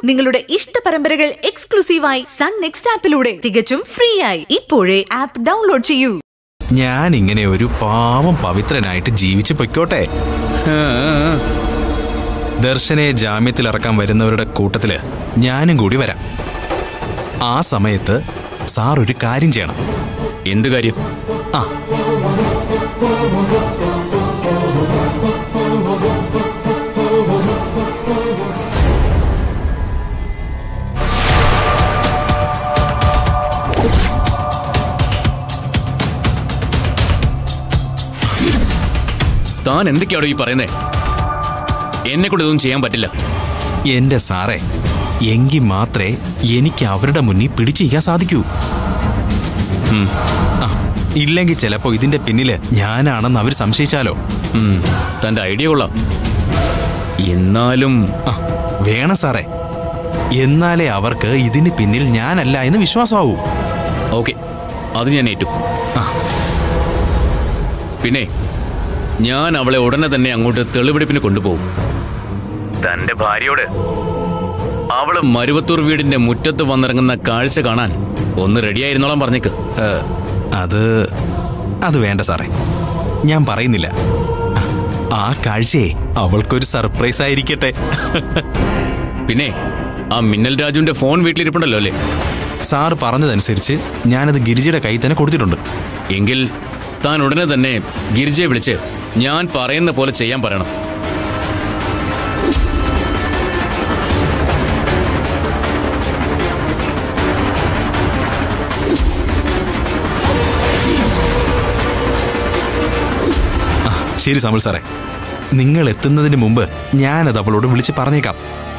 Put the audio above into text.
നിങ്ങളുടെ ഇഷ്ട പരമ്പരകൾ എക്സ്ക്ലൂസീവായി സൺ നെക്സ്റ്റ് ആപ്പിലൂടെ തികച്ചും ഫ്രീ ആയി ഇപ്പോഴേ ആപ്പ് ഡൗൺലോഡ് ചെയ്യൂ ഞാൻ ഇങ്ങനെ ഒരു പാവം പവിത്രനായിട്ട് ജീവിച്ചു പൊയ്ക്കോട്ടെ ദർശനെ ജാമ്യത്തിൽ ഇറക്കാൻ വരുന്നവരുടെ കൂട്ടത്തില് ഞാനും കൂടി വരാം ആ സമയത്ത് സാർ ഒരു കാര്യം ചെയ്യണം എന്ത് കാര്യം ആ താൻ എന്തൊക്കെയാണോ ഈ പറയുന്നേ എന്നെ കൊണ്ട് ഇതൊന്നും ചെയ്യാൻ പറ്റില്ല എന്റെ സാറേ എങ്കിൽ മാത്രമേ എനിക്ക് അവരുടെ മുന്നിൽ പിടിച്ചിരിക്കാൻ സാധിക്കൂ ഉം. ആ ഇല്ലെങ്കിൽ ചിലപ്പോ ഇതിന്റെ പിന്നില് ഞാനാണെന്ന് അവർ സംശയിച്ചാലോ ഉം, തന്റെ ഐഡിയ കൊള്ളാം എന്നാലും ആ വേണം സാറേ എന്നാലേ അവർക്ക് ഇതിന് പിന്നിൽ ഞാനല്ല എന്ന് വിശ്വാസമാവൂ ഓക്കെ അത് ഞാൻ ഏറ്റു ആ. പിന്നെ ഞാൻ അവളെ ഉടനെ തന്നെ അങ്ങോട്ട് തെളിവെടുപ്പിന് കൊണ്ടുപോകും തന്റെ ഭാര്യയോട് അവള് മരുവത്തൂർ വീടിന്റെ മുറ്റത്ത് വന്നിറങ്ങുന്ന കാഴ്ച കാണാൻ ഒന്ന് റെഡിയായിരുന്നോളാം പറഞ്ഞേക്ക് ഏ, അത് അത് വേണ്ട സാറേ ഞാൻ പറയുന്നില്ല ആ, ആ കാഴ്ചയെ അവൾക്കൊരു സർപ്രൈസ് ആയിരിക്കട്ടെ പിന്നെ ആ മിന്നൽ രാജുവിന്റെ ഫോൺ വീട്ടിലിരിപ്പുണ്ടല്ലോ അല്ലേ സാറ് പറഞ്ഞതനുസരിച്ച് ഞാനത് ഗിരിജയുടെ കയ്യിൽ തന്നെ കൊടുത്തിട്ടുണ്ട് എങ്കിൽ താൻ ഉടനെ തന്നെ ഗിരിജയെ വിളിച്ച് ഞാൻ പറയുന്ന പോലെ ചെയ്യാൻ പറയണം ശരി സമൽ സാറേ നിങ്ങൾ എത്തുന്നതിന് മുമ്പ് ഞാനത് അവളോട് വിളിച്ച് പറഞ്ഞേക്കാം